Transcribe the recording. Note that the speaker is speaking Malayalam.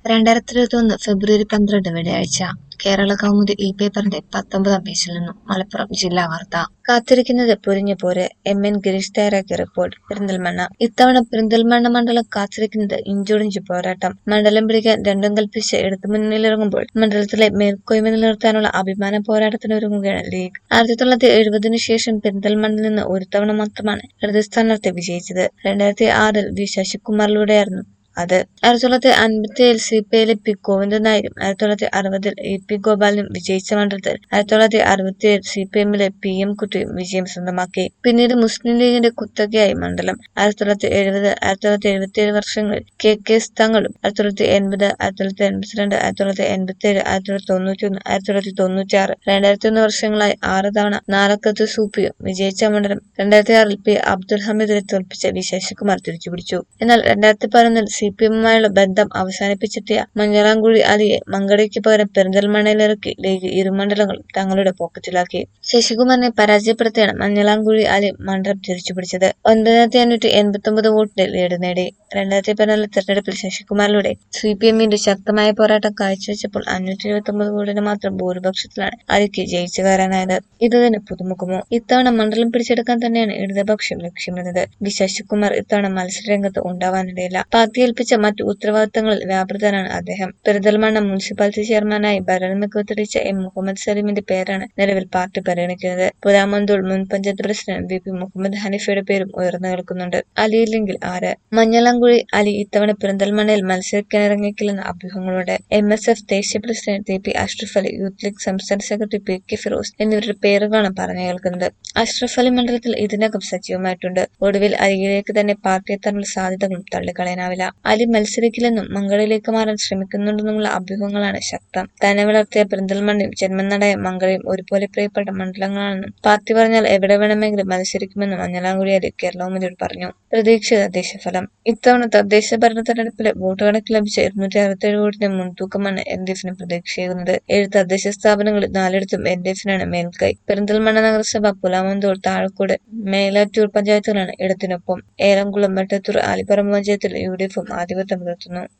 രണ്ടായിരത്തി ഇരുപത്തിയൊന്ന് ഫെബ്രുവരി പന്ത്രണ്ട് വെള്ളിയാഴ്ച കേരള കൗമുദി ഈ പേപ്പറിന്റെ പത്തൊമ്പതാം പേജിൽ നിന്നും മലപ്പുറം ജില്ലാ വാർത്ത കാത്തിരിക്കുന്നത് പൊരിഞ്ഞ പോര് എം എൻ ഗിരീഷ് തയ്യാറാക്കിയ റിപ്പോർട്ട് പെരിന്തൽമണ്ണ ഇത്തവണ പെരിന്തൽമണ്ണ മണ്ഡലം കാത്തിരിക്കുന്നത് ഇഞ്ചോടിഞ്ച് പോരാട്ടം മണ്ഡലം പിടിക്കാൻ രണ്ടും കൽപ്പിച്ച് എടുത്തു മുന്നിലിറങ്ങുമ്പോൾ മണ്ഡലത്തിലെ മേൽക്കോയ്മ നിലനിർത്താനുള്ള അഭിമാന പോരാട്ടത്തിന് ഒരുങ്ങുകയാണ് ലീഗ് ആയിരത്തി തൊള്ളായിരത്തി എഴുപതിനു ശേഷം പെരിന്തൽമണ്ണിൽ നിന്ന് ഒരു തവണ മാത്രമാണ് ഇടത് സ്ഥാനാർത്ഥി വിജയിച്ചത് രണ്ടായിരത്തി ആറിൽ വി ശശികുമാറിലൂടെയായിരുന്നു അത് ആയിരത്തി തൊള്ളായിരത്തി അൻപത്തി ഏഴിൽ സി പി ഐയിലെ പി ഗോവിന്ദൻ നായരും ആയിരത്തി തൊള്ളായിരത്തി അറുപതിൽ എ പി ഗോപാലനും വിജയിച്ച മണ്ഡലത്തിൽ ആയിരത്തി തൊള്ളായിരത്തി അറുപത്തി ഏഴ് സി പി എമ്മിലെ പി എം കുട്ടിയും വിജയം സ്വന്തമാക്കി പിന്നീട് മുസ്ലിം ലീഗിന്റെ കുത്തകയായി മണ്ഡലം ആയിരത്തി തൊള്ളായിരത്തി എഴുപത് ആയിരത്തി തൊള്ളായിരത്തി എഴുപത്തി ഏഴ് വർഷങ്ങളിൽ കെ കെ എസ് തങ്ങളും ആയിരത്തി തൊള്ളായിരത്തി എൺപത് ആയിരത്തി തൊള്ളായിരത്തി എൺപത്തിരണ്ട് ആയിരത്തി തൊള്ളായിരത്തി എൺപത്തി ഏഴ് ആയിരത്തി തൊള്ളായിരത്തി തൊണ്ണൂറ്റി ഒന്ന് ആയിരത്തി തൊള്ളായിരത്തി തൊണ്ണൂറ്റി ആറ് രണ്ടായിരത്തി ഒന്ന് വർഷങ്ങളായി ആറ് തവണ നാലക്കത്ത് സൂപ്പിയും വിജയിച്ച മണ്ഡലം രണ്ടായിരത്തി ആറിൽ പി അബ്ദുൽ ഹമീദിനെ തോൽപ്പിച്ച വി ശശികുമാർ തിരിച്ചുപിടിച്ചു എന്നാൽ രണ്ടായിരത്തി പതിനൊന്നിൽ സി പി എമ്മുമായുള്ള ബന്ധം അവസാനിപ്പിച്ചെത്തിയ മഞ്ഞളാംകുഴി അലിയെ മങ്കടയ്ക്ക് പകരം പെരിന്തൽമണ്ണയിലിറക്കി ലീഗ് ഇരുമണ്ഡലങ്ങളും തങ്ങളുടെ പോക്കറ്റിലാക്കി ശശികുമാറിനെ പരാജയപ്പെടുത്തിയാണ് മഞ്ഞളാംകുഴി അലി മണ്ഡലം തിരിച്ചുപിടിച്ചത് ഒൻപതിനായിരത്തി അഞ്ഞൂറ്റി എൺപത്തി ഒമ്പത് വോട്ടിന്റെ ലീഡ് നേടി രണ്ടായിരത്തി പതിനാലിലെ തെരഞ്ഞെടുപ്പിൽ ശശികുമാറിലൂടെ സി പി എമ്മിന്റെ ശക്തമായ പോരാട്ടം കാഴ്ചവെച്ചപ്പോൾ അഞ്ഞൂറ്റി എഴുപത്തി ഒമ്പത് വോട്ടിന് മാത്രം ഭൂരിപക്ഷത്തിലാണ് അലിക്ക് ജയിച്ചു കയറാനായത് ഇത് തന്നെ പുതുമുഖമോ ഇത്തവണ മണ്ഡലം പിടിച്ചെടുക്കാൻ തന്നെയാണ് ഇടതുപക്ഷം ലക്ഷ്യമിടുന്നത് വി ശശികുമാർ ഇത്തവണ മത്സരരംഗത്ത് ഉണ്ടാവാനിടയില്ല പാർട്ടി ഏൽപ്പിച്ച മറ്റു ഉത്തരവാദിത്തങ്ങളിൽ വ്യാപൃതനാണ് അദ്ദേഹം പെരിന്തൽമണ്ണ മുനിസിപ്പാലിറ്റി ചെയർമാനായി ഭരണമികവ് തെളിയിച്ച എം മുഹമ്മദ് സലീമിന്റെ പേരാണ് നിലവിൽ പാർട്ടി പരിഗണിക്കുന്നത് പുരാമന്തൂൾ മുൻ panchayat president V P Muhammad ഹനീഫയുടെ പേരും ഉയർന്നു കേൾക്കുന്നുണ്ട് അലിയില്ലെങ്കിൽ ആര് മഞ്ഞളാംകുഴി അലി ഇത്തവണ പെരിന്തൽമണ്ണയിൽ മത്സരിക്കാനിറങ്ങിക്കില്ലെന്ന അഭ്യൂഹങ്ങളുണ്ട് എം എസ് എഫ് ദേശീയ president T P Ashraf Ali youth league സംസ്ഥാന സെക്രട്ടറി പി കെ ഫിറോസ് എന്നിവരുടെ പേരുകളാണ് പറഞ്ഞു കേൾക്കുന്നത് അഷ്റഫ് അലി മണ്ഡലത്തിൽ ഇതിനകം സജീവമായിട്ടുണ്ട് ഒടുവിൽ അലിയിലേക്ക് തന്നെ പാർട്ടി എത്താനുള്ള സാധ്യതകളും തള്ളിക്കളയാനാവില്ല അലി മത്സരിക്കില്ലെന്നും മംഗളയിലേക്ക് മാറാൻ ശ്രമിക്കുന്നുണ്ടെന്നുമുള്ള അഭ്യൂഹങ്ങളാണ് ശക്തം തന്നെ വളർത്തിയ പെരിന്തൽമണ്ണയും ജന്മനാടായ മംഗളയും ഒരുപോലെ പ്രിയപ്പെട്ട മണ്ഡലങ്ങളാണെന്നും പാർട്ടി പറഞ്ഞാൽ എവിടെ വേണമെങ്കിലും മത്സരിക്കുമെന്നും മഞ്ഞളാംകുഴി അലി കേരളോമതിയോട് പറഞ്ഞു പ്രതീക്ഷിത തദ്ദേശഫലം ഇത്തവണ തദ്ദേശ ഭരണ തെരഞ്ഞെടുപ്പിലെ വോട്ട് കണക്ക് ലഭിച്ച ഇരുന്നൂറ്റി അറുപത്തേഴ് വോട്ടിന്റെ മുൻതൂക്കമാണ് എൽ ഡി എഫിന് പ്രതീക്ഷയുന്നത് ഏഴ് തദ്ദേശ സ്ഥാപനങ്ങളിൽ നാലിടത്തും എൽ ഡി എഫിനാണ് മേൽക്കൈ പെരിന്തൽമണ്ണ നഗരസഭ പുലാമന്തോൾ താഴക്കോട് മേലാറ്റൂർ പഞ്ചായത്തുകളാണ് ഇടത്തിനൊപ്പം ഏലംകുളം വെട്ടത്തൂർ ആലിപ്പറമ്പ് പഞ്ചായത്തിൽ യു ഡി എഫും ആധിപത്യം പുലർത്തുന്നു